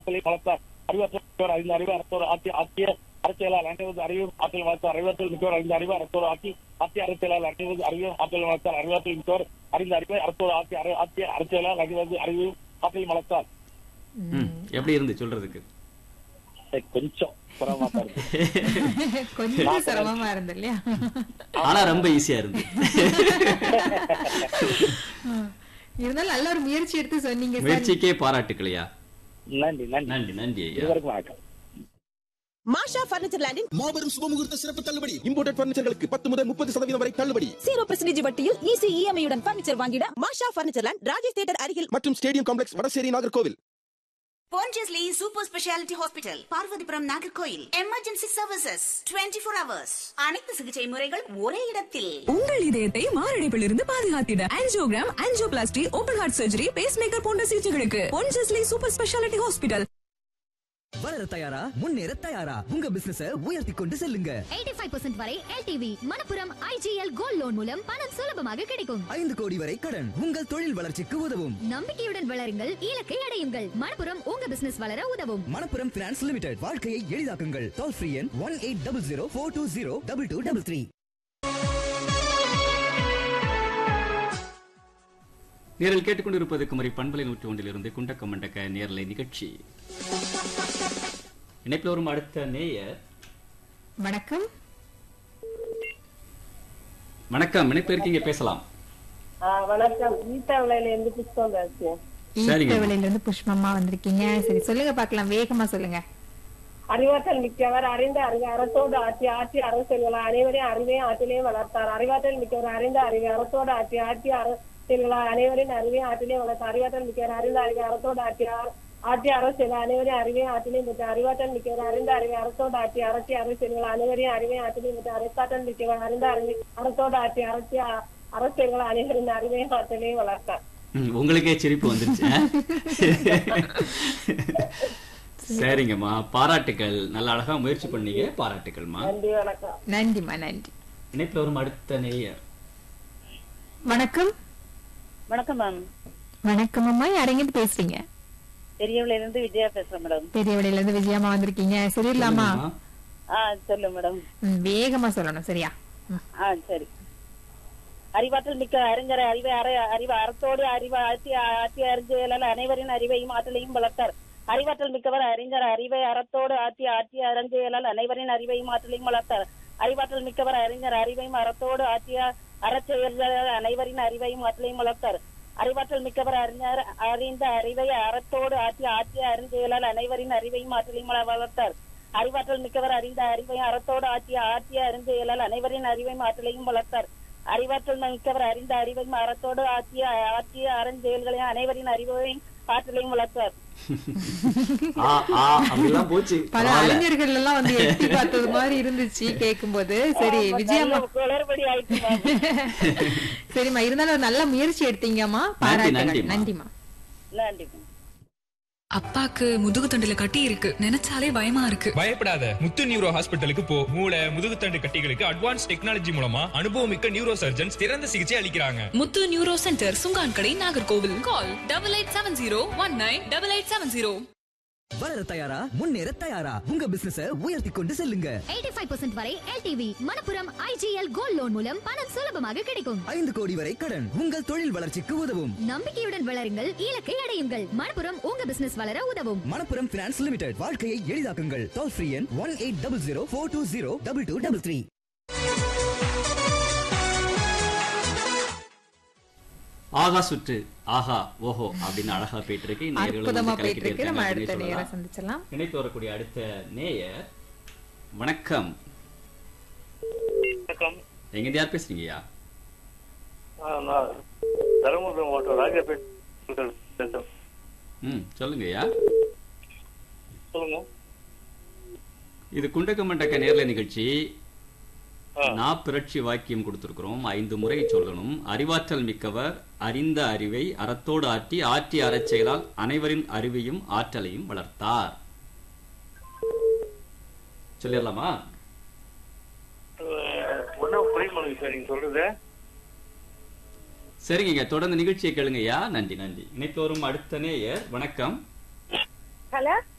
வளர்த்தார் அறிவாற்றல் மிக்கவர் ஐந்து அறிவு அரசோர் ஆட்சி ஆட்சிய அரசியலால் அனைவது அறிவு ஆற்றல் வளர்த்தார் அறிவாற்றல் மிக்கவர் ஐந்து அறிவு அரசோர் ஆட்சி ஆட்சி அரசியலால் அனைவது அறிவு ஆற்றல் வளர்த்தார் அறிவாற்றல் மிக்கவர் அறிந்த அறிவு அரசோர் ஆட்சி அர- ஆட்சி அரசியலால் அனைவது அறிவு ஆற்றல் வளர்த்தார் ம், எப்படி இருந்து சொல்றதுக்கு ஏய், கொஞ்சம் சிரமமா தான் இருக்கு கொஞ்சம் சிரமமா இருந்து இல்லையா ஆனா ரொம்ப ஈஸியா இருந்து இருந்தாலும் நல்ல ஒரு முயற்சி எடுத்து சொன்னீங்க சார் முயற்சிக்கே பாராட்டுக்களையா நன்றி நன்றி நன்றி நன்றி ஐயா இதுவரைக்கும் வணக்கம் மாஷா பர்னிச்சர் லேண்டின் மாபெரும் சுபமுகூர்த்த சிறப்பு தள்ளுபடி இம்போர்டட் பர்னிச்சர்களுக்கு பத்து முதல் முப்பது சதவீதம் வரை தள்ளுபடி ஜீரோ பர்சன்டேஜ் வட்டியில் ஈஸி இஎம்ஐ உடன் பர்னிச்சர் வாங்கிட Masha furniture land Rajesh theatre அருகில் மற்றும் stadium complex Vadasery Nagercoil Pondicherry Super Speciality Hospital, Parvathipuram Nagercoil emergency services 24 four hours அனைத்து சிகிச்சை முறைகள் ஒரே இடத்தில் உங்கள் இதயத்தை மாரடைப்பிலிருந்து பாதுகாத்திட angiogram angioplasty open heart surgery pacemaker போன்ற சிகிச்சைகளுக்கு பொன்ஜஸ்லி சூப்பர் ஸ்பெஷாலிட்டி ஹாஸ்பிட்டல் வளர தயாரா முன்னேற தயாரா உங்க பிசினஸ உயர்த்தி கொண்டு செல்லுங்க 85% வரை LTV Manappuram IGL gold loan மூலம் பணம் சுலபமாக கிடைக்கும் ஐந்து கோடி வரை கடன் உங்கள் தொழில் வளர்ச்சிக்கு உதவும் நம்பிக்கையுடன் வளருங்கள் இலக்கை அடையுங்கள் மணப்புரம் உங்க பிசினஸ் வளர உதவும் மணப்புரம் பினான்ஸ் லிமிடெட் வாழ்க்கையை எளிதாக்குங்கள் டோல் ஃப்ரீ எண் one eight double zero four two zero double two double three நேரில் கேட்டுக்கொண்டிருப்பது குமரி பண்பலை நூற்றி ஒன்றிலிருந்து குண்டக்க மண்டக்க நேரலை நிகழ்ச்சி இணைப்பில் வரும் அடுத்த நேயர் வணக்கம் வணக்கம் இணைப்பு இருக்கீங்க பேசலாம் வணக்கம் ஈட்டாவில இருந்து புஷ்பம் பேசுறேன் சரிங்க. ஈட்டவளையில இருந்து புஷ்பமா வந்திருக்கீங்க சரி சொல்லுங்க பார்க்கலாம் வேகமா சொல்லுங்க அறிவாற்றல் மிக்கவர் அறிந்த அறிவு அரசோடு ஆட்சி ஆட்சி அரசியல்களா அனைவரையும் அறிவையும் ஆற்றிலையும் வளர்த்தார் அறிவாற்றல் மிக்கவர் அறிந்த அறிவு அரசோடு ஆட்சி ஆட்சி அரசியல்களா அனைவரையும் அறிவையும் ஆற்றிலையும் வளர்த்தார் அறிவாற்றல் மிக்கவர் அறிந்த அறிவு அரசோடு ஆட்சி ஆ- ஆட்சி அரசியல் அனைவரையும் அறிவையும் ஆற்றிலையும் பெற்ற அறிவாற்றல் மிக்கவர் அறிந்த அறிவு அரசோடு ஆட்சி அரசி அரசியல்கள் அனைவரையும் அறிவையும் ஆற்றிலையும் பெற்ற அறிவாற்றல் மிக்கவர் அறிந்த அறிவு அரசோடு ஆட்சி அரசி அ- அரசியல்கள் அனைவரின் அறிவையும் ஆற்றிலையும் வளர்த்தார் ம், உங்களுக்கே சிரிப்பு வந்துருச்சு ஆ? சரிங்கம்மா பாராட்டுகள் நல்ல அழகா முயற்சி பண்ணீங்க பாராட்டுகள்மா நன்றி வணக்கம் நன்றிமா நன்றி இணைப்பில் வரும் அடுத்த நேயர் வணக்கம் வணக்கம் மேம் வணக்கம் அம்மா யாரெங்கிட்டு பேசுறீங்க பெரியவள இருந்து விஜயா பேசுறேன் மேடம் பெரியவடையில இருந்து விஜயம்மா வந்திருக்கீங்க சரியில்லாமா சொல்லுங்கம்மா. ஆ சொல்லு மேடம் ம், வேகமா சொல்லணும் சரியா ம். ஆ சரி அறிவாற்றல் மிக்க அறிஞர் அறிவை அற அறிவு அறத்தோடு அறிவு ஆட்சி ஆட்சி அறிஞர்கள் அனைவரின் அறிவையும் ஆற்றலையும் வளர்த்தார் அறிவாற்றல் மிக்கவர் அறிஞர் அறிவை அறத்தோடு ஆட்சி ஆட்சி அறிஞர்கள் அனைவரின் அறிவையும் ஆற்றலையும் வளர்த்தார் அறிவாற்றல் மிக்கவர் அறிஞர் அறிவையும் அறத்தோடு ஆட்சி அறச்செயல்கள் அனைவரின் அறிவையும் ஆற்றலையும் வளர்த்தார் அறிவாற்றல் மிக்கவர் அறிஞர் அறிந்த அறிவை அறத்தோடு ஆட்சி ஆட்சி அறிஞர்கள் அனைவரின் அறிவையும் ஆற்றலையும் வள- வளர்த்தார் அறிவாற்றல் மிக்கவர் அறிந்த அறிவையும் அறத்தோடு ஆட்சி ஆட்சி அறிஞர்கள் அனைவரின் அறிவையும் ஆற்றலையும் வளர்த்தார் அறிவாற்றல் மிக்கவர் அறிந்த அறிவையும் அறத்தோடு ஆட்சி ஆட்சி அறஞ்செயல்களையும் அனைவரின் அறிவையும் ஆற்றலையும் வளர்த்தார் ஆ ஆ அப்படிலாம் போச்சு பல பரவாயில்ல. அறிஞர்கள் எல்லாம் வந்து எட்டி பார்த்தது மாதிரி இருந்துச்சு கேட்கும்போது சரி விஜயம்மா நல்ல குளறுபடி ஆயிடுச்சு மேம். சரிம்மா இருந்தாலும் ஒரு நல்ல முயற்சி எடுத்தீங்கம்மா பாராட்டுகள் நன்றிம்மா. நன்றிம்மா நன்றி மேம். அப்பாக்கு முதுகு தண்டுல கட்டி இருக்கு நினைச்சாலே பயமா இருக்கு பயப்படாத முத்து நியூரோ ஹாஸ்பிட்டலுக்கு போ மூளை முதுகுத்தண்டு கட்டிகளுக்கு அட்வான்ஸ் டெக்னாலஜி மூலமா அனுபவமிக்க நியூரோ சர்ஜன்ஸ் சிறந்த சிகிச்சை அளிக்கிறாங்க முத்து neuro centre Chunkan Kadai Nagercoil call double eight seven zero one nine double eight seven zero வளர தயாரா முன்னேற தயாரா உங்க பிசினஸ உயர்த்தி கொண்டு செல்லுங்க 85% வரை LTV Manappuram IGL gold loan மூலம் பணம் சுலபமாக கிடைக்கும் ஐந்து கோடி வரை கடன் உங்கள் தொழில் வளர்ச்சிக்கு உதவும் நம்பிக்கையுடன் வளருங்கள் இலக்கை அடையுங்கள் மணப்புரம் உங்க பிசினஸ் வளர உதவும் மணப்புரம் பினான்ஸ் லிமிடெட் வாழ்க்கையை எளிதாக்குங்கள் டோல் ஃப்ரீ எண் one eight double zero four two zero double two double three ஆகா சுற்று ஆஹா ஓஹோ அப்படின்னு அழகா போயிட்டு இருக்கு நேயர்களும் வந்து அற்புதமா கலக்கிட்டே போயிட்டு இருக்கு நம்ம இருக்காங்க அடுத்த அப்படின்னு நேரம் சொல்லலாம். சந்திச்சலாம் இணைத்து வரக்கூடிய அடுத்த நேயர் வணக்கம் வணக்கம் எங்க யார் பேசுறீங்கய்யா நான் தருமபுரி மாவட்டம் ராஜபேட் பேசுறேன் ம் சொல்லுங்கய்யா சொல்லுங்க இது குண்டக்க மண்டக்க நேர்ல நிகழ்ச்சி ஆ. நான் பிறட்சி வாக்கியம் கொடுத்திருக்கிறோம் ஐந்து முறை சொல்லணும் அறிவாற்றல் மிக்கவர் அறிந்த அறிவை அறத்தோடு ஆற்றி ஆற்றி அறச்செயலால் அனைவரின் அறிவையும் ஆற்றலையும் வளர்த்தார் சொல்லிடலாமா ஒன்றும் புரிய மாட்டேங்குது சார் நீங்க சொல்றது சரிங்க தொடர்ந்து நிகழ்ச்சியை கேளுங்கய்யா நன்றி நன்றி இணைத்து வரும் அடுத்த நேயர் வணக்கம் ஹலோ